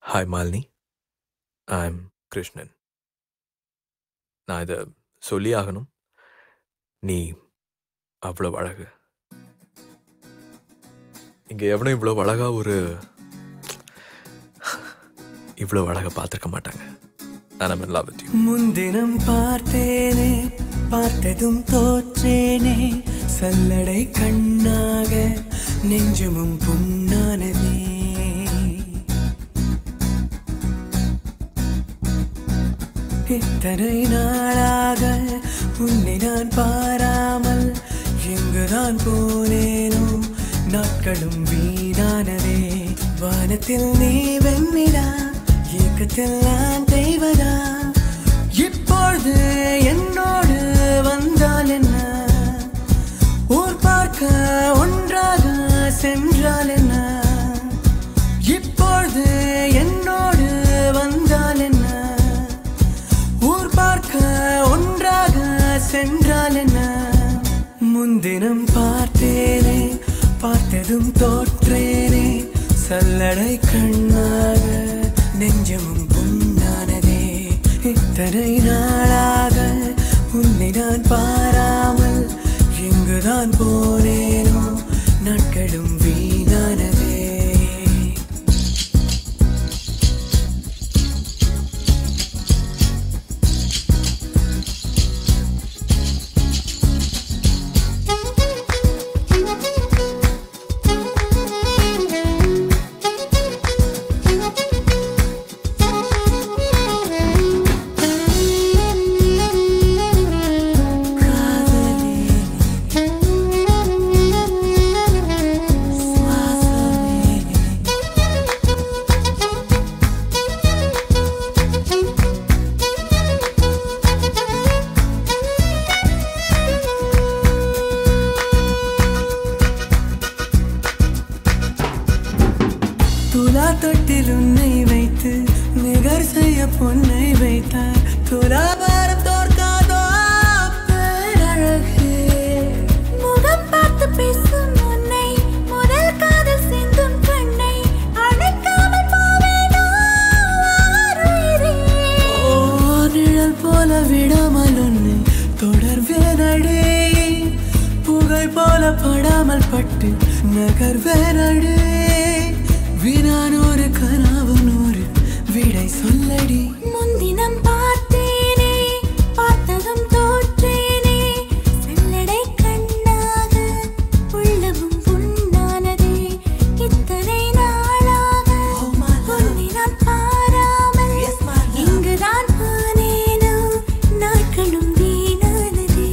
Hi Malini I am Krishnan நான் இதை சொல்லி ஆகணும் நீ அவ்வளோ அழகு இங்கே எவனும் இவ்வளோ அழகா ஒரு இவ்வளோ அழகை பார்த்துருக்க மாட்டாங்க நான் ஐம் லவ் வித் யூ முன்தினம் பார்த்தேனே பார்த்ததும் தோற்றேனே சல்லடை கண்ணாக நெஞ்சமும் புண்ணானதே இத்தனை நாளாக உன்னை நான் பாராமல் எங்குதான் போனேனோ நாட்களும் வீணானதே வானத்தில் நீ வெண்ணிடா ஏக்கத்தில் நான் தெய்வதா இப்பொழுது என்னோடு வந்தால் என்ன ஊர் பார்க்க ஒன்றாக சென்றால் என்ன இப்பொழுது என்னோடு வந்தால் என்ன ஊர் பார்க்க ஒன்றாக சென்றால் என்ன முன்தினம் பார்த்தேனே பார்த்ததும் தோற்றேனே சல்லடை கண்ணாக நெஞ்சமும் புண்ணானதே இத்தனை நாளாக உன்னை நான் பாராமல் எங்குதான் போனேனோ நாட்களும் வீணானதே துலா தொட்டில் உன்னை வைத்து நிகர் செய்ய பொன்னை வைத்தார் துலாபாரம் தோற்காதோ பேரழகே முகம் பார்த்து பேசும் உன்னை முதல் காதல் சிந்தும் கண்ணை அணைக்காமல் போவேனோ ஆருயிரே. ஓ நிழல் போல விடாமல் உன்னை தொடர்வேனடே புகழ் போல படாமல் பட்டு நகர்வேனடே வினானூறு கனவு நூறு விடை சொல்லடி முன்தினம் பார்த்தேனே பார்த்ததும் தோற்றேனே செல்லடை கண்ணாக உள்ளமும் புண்ணானதே இத்தனை நாளாக உன்னை நான் பாராமல் இங்குதான் போனேனோ நாட்களும் வீணானதே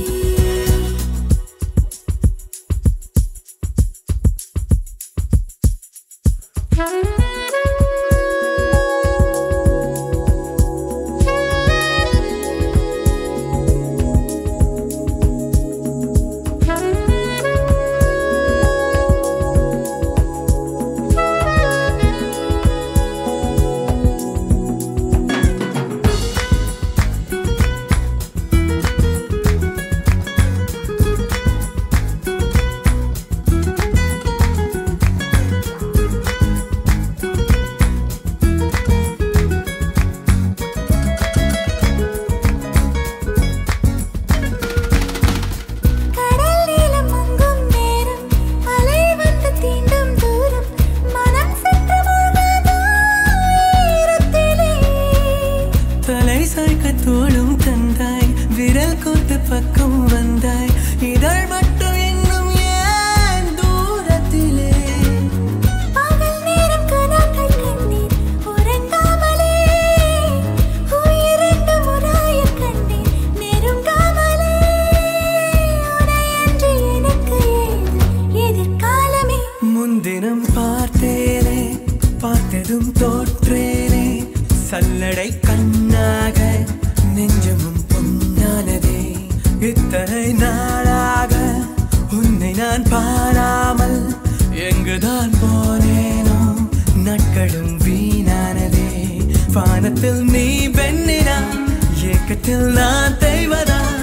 கடல் நீலம் மங்கும் நேரம் அலை வந்து தீண்டும் தூரம் மனம் சென்று மூழ்காதோ ஈரத்திலே தலை சாய்க்க தோளும் தந்தாய் விரல் கோர்த்து பக்கம் வந்தாய் இதழ் மட்டும் இன்னும் ஏன் தூரத்திலே பகல் நேரம் கனாக்கள் கண்டேன் உறங்காமலே உயிரென்று முறாயக் கண்டேன் நெருங்காமலே உனையன்றி எனக்கு ஏது எதிர்காலமே முன்தினம் பார்த்தேனே பார்த்ததும் தோற்றேனே சல்லடை கண்ணாக நெஞ்சமும் பொன்னானதே இத்தனை நாளாக உன்னை நான் பாராமல் எங்குதான் போனேனோ நாட்களும் வீணானதே வானத்தில் நீ வெண்ணினா ஏக்கத்தில் நான் தெய்வதா